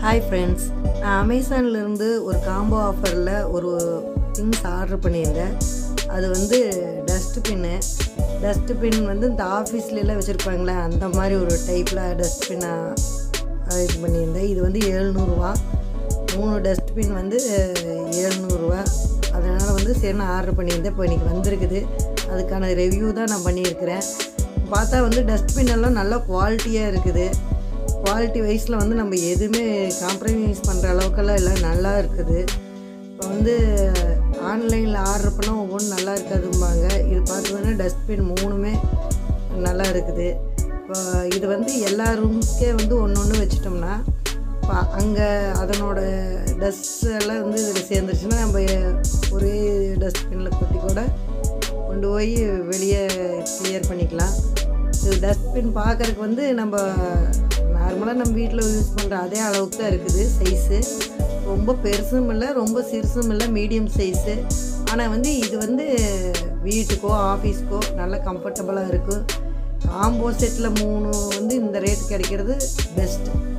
hi friends நான் அமேசான்லேருந்து ஒரு combo ஆஃபரில் ஒரு திங்ஸ் ஆர்டர் பண்ணியிருந்தேன் அது வந்து டஸ்ட்பின்னு டஸ்ட்பின் வந்து இந்த ஆஃபீஸ்லலாம் வச்சுருப்பாங்களே அந்த மாதிரி ஒரு டைப்பில் டஸ்ட்பின்னாக இது பண்ணியிருந்தேன் இது வந்து எழுநூறுவா மூணு டஸ்ட்பின் வந்து எழுநூறுவா அதனால் வந்து சரி நான் ஆர்டர் பண்ணியிருந்தேன் இப்போ இன்றைக்கி வந்திருக்குது அதுக்கான ரிவ்யூ தான் நான் பண்ணியிருக்கிறேன் பார்த்தா வந்து டஸ்ட்பின் எல்லாம் நல்ல குவாலிட்டியாக இருக்குது குவாலிட்டி வைஸில் வந்து நம்ம எதுவுமே காம்ப்ரமைஸ் பண்ணுற அளவுக்கெல்லாம் இல்லை நல்லா இருக்குது இப்போ வந்து ஆன்லைனில் ஆர்டர் பண்ணால் ஒவ்வொன்றும் நல்லா இருக்காதும்பாங்க இது பார்த்தீங்கன்னா டஸ்ட்பின் மூணுமே நல்லா இருக்குது இப்போ இது வந்து எல்லா ரூம்ஸ்க்கே வந்து ஒன்று ஒன்று வச்சிட்டோம்னா இப்போ அங்கே அதனோட டஸ்ட் எல்லாம் வந்து இதில் சேர்ந்துருச்சுன்னா நம்ம ஒரே டஸ்ட்பினில் கொட்டி கூட கொண்டு போய் வெளியே கிளியர் பண்ணிக்கலாம் இது டஸ்ட்பின் பார்க்குறதுக்கு வந்து நம்ம நார்மலாக நம்ம வீட்டில் யூஸ் பண்ணுற அதே அளவுக்கு தான் இருக்குது சைஸு ரொம்ப பெருசும் இல்லை ரொம்ப சிறுசும் இல்லை மீடியம் சைஸு ஆனால் வந்து இது வந்து வீட்டுக்கோ ஆஃபீஸ்க்கோ நல்ல கம்ஃபர்டபுளாக இருக்கும் காம்போ செட்டில் மூணு வந்து இந்த ரேட் கிடைக்கிறது பெஸ்ட்டு